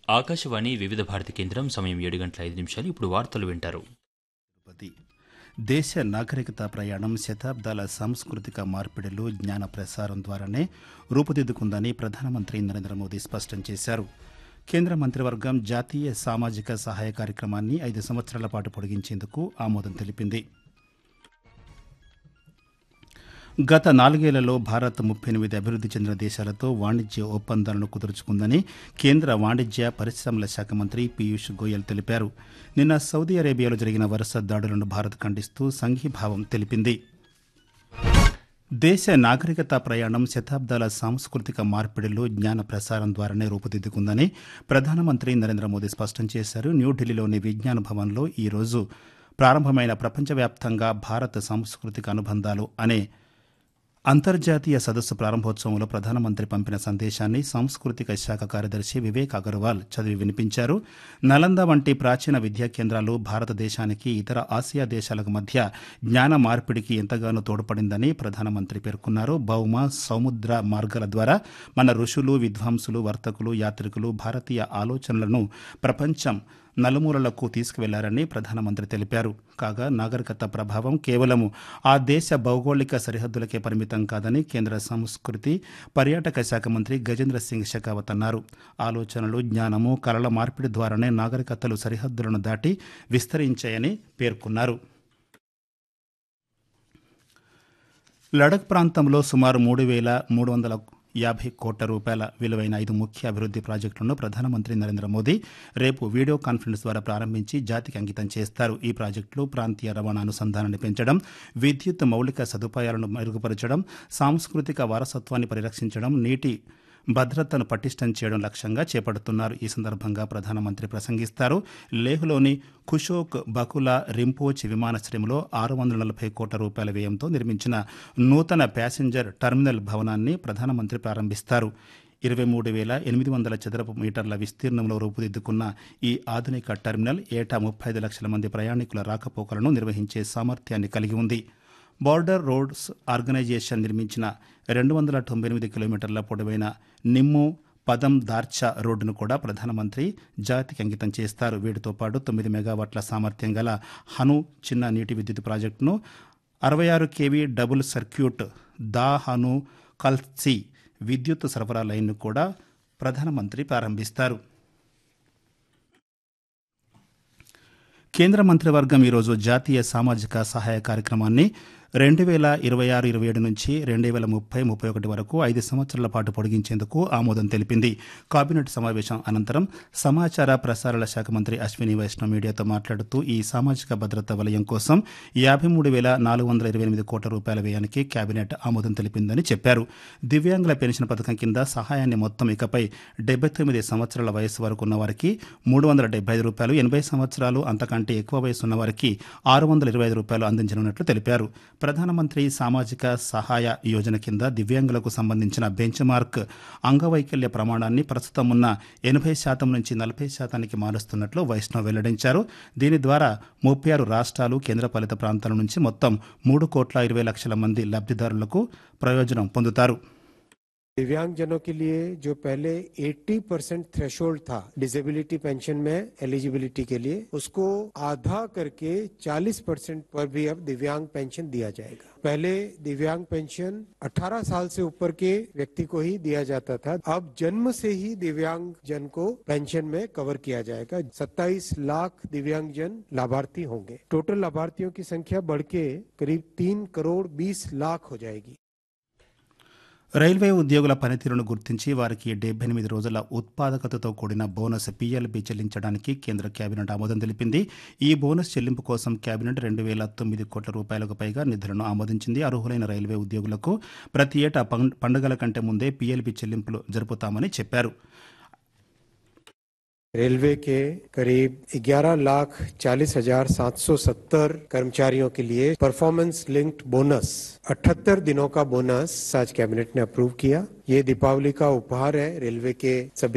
ఆకాశవాణి వివిధ భారతి కేంద్రం సమయం ఏడు గంటల ఐదు నిమిషాలు ఇప్పుడు వార్తలు వింటారు తిరుపతి దేశ నాగరికత ప్రయాణం శతాబ్దాల సాంస్కృతిక మార్పిడిలు జ్ఞాన ప్రసారం ద్వారానే రూపుదిద్దుకుందని ప్రధానమంత్రి నరేంద్ర మోదీ స్పష్టం చేశారు కేంద్ర మంత్రివర్గం జాతీయ సామాజిక సహాయ కార్యక్రమాన్ని ఐదు సంవత్సరాల పాటు పొడిగించేందుకు ఆమోదం తెలిపింది గత నాలుగేళ్లలో భారత్ ముప్పై ఎనిమిది అభివృద్ధి చెందిన దేశాలతో వాణిజ్య ఒప్పందాలను కుదుర్చుకుందని కేంద్ర వాణిజ్య పరిశ్రమల శాఖ మంత్రి పీయూష్ గోయల్ తెలిపారు నిన్న సౌదీ అరేబియాలో జరిగిన వరుస దాడులను భారత్ ఖండిస్తూ సంఘీభావం తెలిపింది దేశ నాగరికత ప్రయాణం శతాబ్దాల సాంస్కృతిక మార్పిడిలో జ్ఞాన ప్రసారం ద్వారానే రూపుదిద్దుకుందని ప్రధానమంత్రి నరేంద్ర మోదీ స్పష్టం చేశారు న్యూఢిల్లీలోని విజ్ఞాన భవన్లో ఈరోజు ప్రారంభమైన ప్రపంచవ్యాప్తంగా భారత సాంస్కృతిక అనుబంధాలు అనే అంతర్జాతీయ సదస్సు ప్రారంభోత్సవంలో ప్రధానమంత్రి పంపిన సందేశాన్ని సాంస్కృతిక శాఖ కార్యదర్శి వివేక్ అగర్వాల్ చదివి వినిపించారు నలంద వంటి ప్రాచీన విద్యా కేంద్రాలు భారతదేశానికి ఇతర ఆసియా దేశాలకు మధ్య జ్ఞాన మార్పిడికి ఎంతగానో తోడ్పడిందని ప్రధానమంత్రి పేర్కొన్నారు భౌమ సముద్ర మార్గాల ద్వారా మన ఋషులు విద్వాంసులు వర్తకులు యాత్రికులు భారతీయ ఆలోచనలను ప్రపంచం నలుమూలలకు తీసుకువెళ్లారని ప్రధానమంత్రి తెలిపారు కాగా నాగరికత ప్రభావం కేవలం ఆ దేశ భౌగోళిక సరిహద్దులకే పరిమితం కాదని కేంద్ర సంస్కృతి పర్యాటక శాఖ మంత్రి గజేంద్ర సింగ్ షెకావత్ అన్నారు ఆలోచనలు జ్ఞానము కళల మార్పిడి ద్వారానే నాగరికతలు సరిహద్దులను దాటి విస్తరించాయని పేర్కొన్నారు లడక్ ప్రాంతంలో సుమారు మూడు వేల మూడు వందల యాభై కోట్ల రూపాయల విలువైన ఐదు ముఖ్య అభివృద్ధి ప్రాజెక్టులను ప్రధానమంత్రి నరేంద్ర మోదీ రేపు వీడియో కాన్ఫరెన్స్ ద్వారా ప్రారంభించి జాతికి అంకితం చేస్తారు ఈ ప్రాజెక్టులు ప్రాంతీయ రవాణా అనుసంధానాన్ని పెంచడం విద్యుత్ మౌలిక సదుపాయాలను మెరుగుపరచడం సాంస్కృతిక వారసత్వాన్ని పరిరక్షించడం నీటి భద్రతను పటిష్టం చేయడం లక్ష్యంగా చేపడుతున్నారు ఈ సందర్భంగా ప్రధానమంత్రి ప్రసంగిస్తారు లేహ్లోని కుషోక్ బకులా రింపోచ్ విమానాశ్రయంలో ఆరు వందల నలభై కోట్ల రూపాయల వ్యయంతో నిర్మించిన నూతన ప్యాసింజర్ టెర్మినల్ భవనాన్ని ప్రధానమంత్రి ప్రారంభిస్తారు ఇరవై మూడు వేల ఎనిమిది వందల చదరపు మీటర్ల విస్తీర్ణంలో రూపుదిద్దుకున్న ఈ ఆధునిక టెర్మినల్ ఏటా ముప్పై ఐదు లక్షల మంది ప్రయాణికుల రాకపోకలను నిర్వహించే సామర్థ్యాన్ని కలిగి ఉంది బార్డర్ రోడ్స్ ఆర్గనైజేషన్ నిర్మించిన రెండు వందల తొంభై ఎనిమిది కిలోమీటర్ల పొడవైన నిమ్ము పదం దార్చా రోడ్డును కూడా ప్రధానమంత్రి జాతికి అంకితం చేస్తారు వీటితో పాటు తొమ్మిది మెగావాట్ల సామర్థ్యం గల హను చిన్న నీటి విద్యుత్ ప్రాజెక్టును అరవై ఆరు కేవీ డబుల్ సర్క్యూట్ దా హను కల్సి విద్యుత్ సరఫరా లైన్ను కూడా ప్రధానమంత్రి ప్రారంభిస్తారు కేంద్ర మంత్రివర్గం ఈరోజు జాతీయ సామాజిక సహాయ కార్యక్రమాన్ని రెండు వేల ఇరవై ఆరు ఇరవై ఏడు నుంచి రెండు వేల ముప్పై ముప్పై ఒకటి వరకు ఐదు సంవత్సరాల పాటు పొడిగించేందుకు ఆమోదం తెలిపింది కేబినెట్ సమావేశం అనంతరం సమాచార ప్రసారాల శాఖ మంత్రి అశ్విని వైష్ణవ్ మీడియాతో మాట్లాడుతూ ఈ సామాజిక భద్రత వలయం కోసం యాభై మూడు వేల నాలుగు వందల ఇరవై ఎనిమిది కోట్ల రూపాయల వ్యయానికి కేబినెట్ ఆమోదం తెలిపిందని చెప్పారు దివ్యాంగుల పెన్షన్ పథకం కింద సహాయాన్ని మొత్తం ఇకపై డెబ్బై తొమ్మిది సంవత్సరాల వయసు వరకు ఉన్న వారికి మూడు వందల డెబ్బై ఐదు రూపాయలు ఎనభై సంవత్సరాలు అంతకంటే ఎక్కువ వయసు ఉన్న వారికి ఆరు వందల ఇరవై ఐదు రూపాయలు అందించనున్నట్లు తెలిపారు ప్రధానమంత్రి సామాజిక సహాయ యోజన కింద దివ్యాంగులకు సంబంధించిన బెంచ్ మార్క్ అంగవైకల్య ప్రమాణాన్ని ప్రస్తుతం ఉన్న ఎనభై శాతం నుంచి నలభై శాతానికి మారుస్తున్నట్లు వైష్ణవ్ వెల్లడించారు దీని ద్వారా ముప్పై ఆరు రాష్ట్రాలు కేంద్రపాలిత ప్రాంతాల నుంచి మొత్తం మూడు కోట్ల ఇరవై లక్షల మంది లబ్ధిదారులకు ప్రయోజనం పొందుతారు दिव्यांगजनों के लिए जो पहले 80 परसेंट थ्रेशोल्ड था डिसेबिलिटी पेंशन में एलिजिबिलिटी के लिए उसको आधा करके 40 परसेंट पर भी अब दिव्यांग पेंशन दिया जाएगा पहले दिव्यांग पेंशन 18 साल से ऊपर के व्यक्ति को ही दिया जाता था अब जन्म से ही दिव्यांग जन को पेंशन में कवर किया जाएगा 27 लाख दिव्यांग जन लाभार्थी होंगे टोटल लाभार्थियों की संख्या बढ़ के करीब तीन करोड़ बीस लाख हो जाएगी రైల్వే ఉద్యోగుల పనితీరును గుర్తించి వారికి డెబ్బై ఎనిమిది రోజుల ఉత్పాదకతతో కూడిన బోనస్ పీఎల్బీ చెల్లించడానికి కేంద్ర కేబినెట్ ఆమోదం తెలిపింది ఈ బోనస్ చెల్లింపు కోసం కేబినెట్ రెండు వేల తొమ్మిది కోట్ల రూపాయలకు పైగా నిధులను ఆమోదించింది అర్హులైన రైల్వే ఉద్యోగులకు ప్రతి ఏటా పం- పండుగల కంటే ముందే పీఎల్బీ చెల్లింపులు జరుపుతామని చెప్పారు रेलवे के करीब 11 लाख चालीस हजार सात सौ सत्तर कर्मचारियों के लिए परफॉर्मेंस लिंक्ड बोनस 78 दिनों का बोनस आज कैबिनेट ने अप्रूव किया ये दीपावली का उपहार है रेलवे के सभी